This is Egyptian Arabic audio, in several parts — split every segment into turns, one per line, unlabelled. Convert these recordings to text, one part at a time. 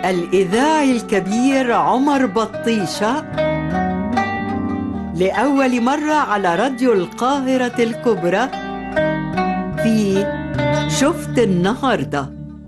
الإذاعي الكبير عمر بطيشة لأول مرة على راديو القاهرة الكبرى في شفت النهارده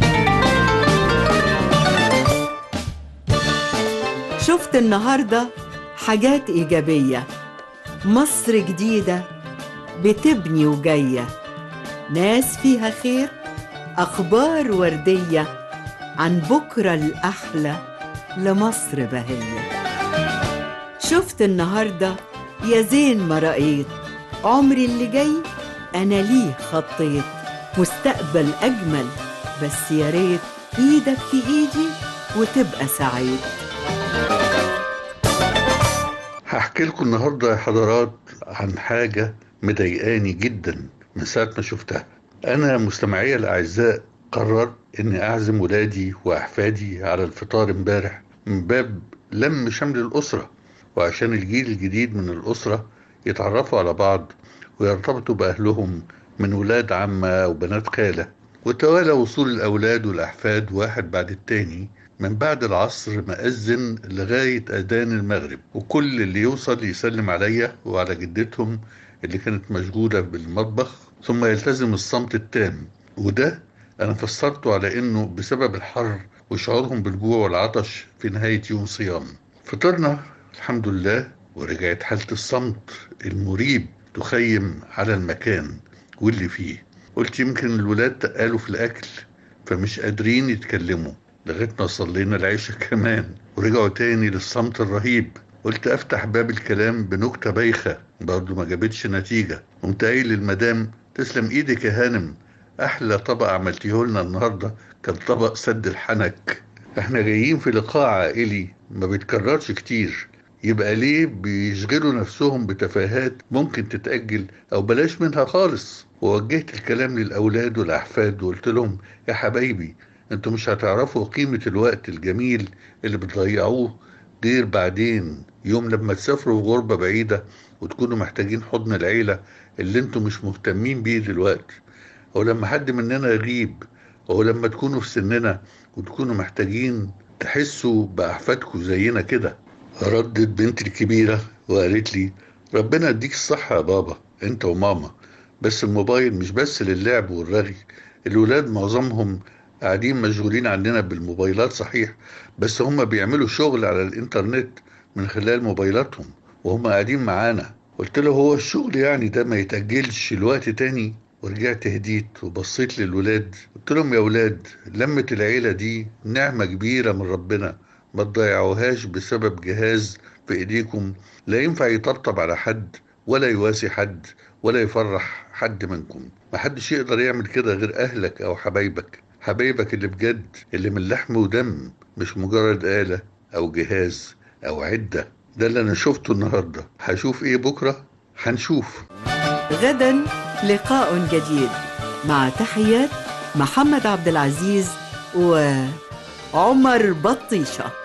شفت النهارده حاجات إيجابية مصر جديدة بتبني وجاية ناس فيها خير أخبار وردية عن بكرة الأحلى لمصر بهية شفت النهاردة يا زين ما رأيت عمري اللي جاي أنا ليه خطيت مستقبل أجمل بس يا ريت إيدك في إيدي وتبقى سعيد
هحكي لكم النهارده يا حضرات عن حاجة مضايقاني جدا من ساعة ما شفتها أنا مستمعي الأعزاء قررت إني أعزم ولادي وأحفادي على الفطار امبارح من باب لم شمل الأسرة وعشان الجيل الجديد من الأسرة يتعرفوا على بعض ويرتبطوا بأهلهم من ولاد عمة وبنات خالة وتوالى وصول الأولاد والأحفاد واحد بعد التاني من بعد العصر مأذن لغاية أذان المغرب وكل اللي يوصل يسلم عليا وعلى جدتهم اللي كانت مشغولة بالمطبخ ثم يلتزم الصمت التام وده أنا فسرته على إنه بسبب الحر وشعورهم بالجوع والعطش في نهاية يوم صيام فطرنا الحمد لله ورجعت حالة الصمت المريب تخيم على المكان واللي فيه قلت يمكن الولاد تقالوا في الأكل فمش قادرين يتكلموا لغاية ما صلينا العشاء كمان ورجعوا تاني للصمت الرهيب قلت افتح باب الكلام بنكتة بايخة برضه ما جابتش نتيجة قمت قايل للمدام تسلم ايدك يا هانم احلى طبق عملتيه لنا النهاردة كان طبق سد الحنك احنا جايين في لقاء عائلي ما بيتكررش كتير يبقى ليه بيشغلوا نفسهم بتفاهات ممكن تتأجل أو بلاش منها خالص ووجهت الكلام للأولاد والأحفاد وقلت لهم يا حبايبي انتوا مش هتعرفوا قيمة الوقت الجميل اللي بتضيعوه غير بعدين يوم لما تسافروا في غربة بعيدة وتكونوا محتاجين حضن العيلة اللي انتوا مش مهتمين بيه دلوقتي أو لما حد مننا يغيب أو لما تكونوا في سننا وتكونوا محتاجين تحسوا بأحفادكم زينا كده ردت بنتي الكبيرة وقالت لي ربنا يديك الصحة يا بابا انت وماما بس الموبايل مش بس للعب والرغي الولاد معظمهم قاعدين مشغولين عننا بالموبايلات صحيح بس هم بيعملوا شغل على الانترنت من خلال موبايلاتهم وهم قاعدين معانا قلت له هو الشغل يعني ده ما يتأجلش الوقت تاني ورجعت هديت وبصيت للولاد قلت لهم يا ولاد لمة العيلة دي نعمة كبيرة من ربنا ما تضيعوهاش بسبب جهاز في ايديكم لا ينفع يطبطب على حد ولا يواسي حد ولا يفرح حد منكم محدش يقدر يعمل كده غير اهلك او حبايبك حبايبك اللي بجد اللي من لحم ودم مش مجرد آلة أو جهاز أو عدة ده اللي أنا شفته النهاردة هشوف إيه بكرة هنشوف
غدا لقاء جديد مع تحيات محمد عبد العزيز وعمر بطيشه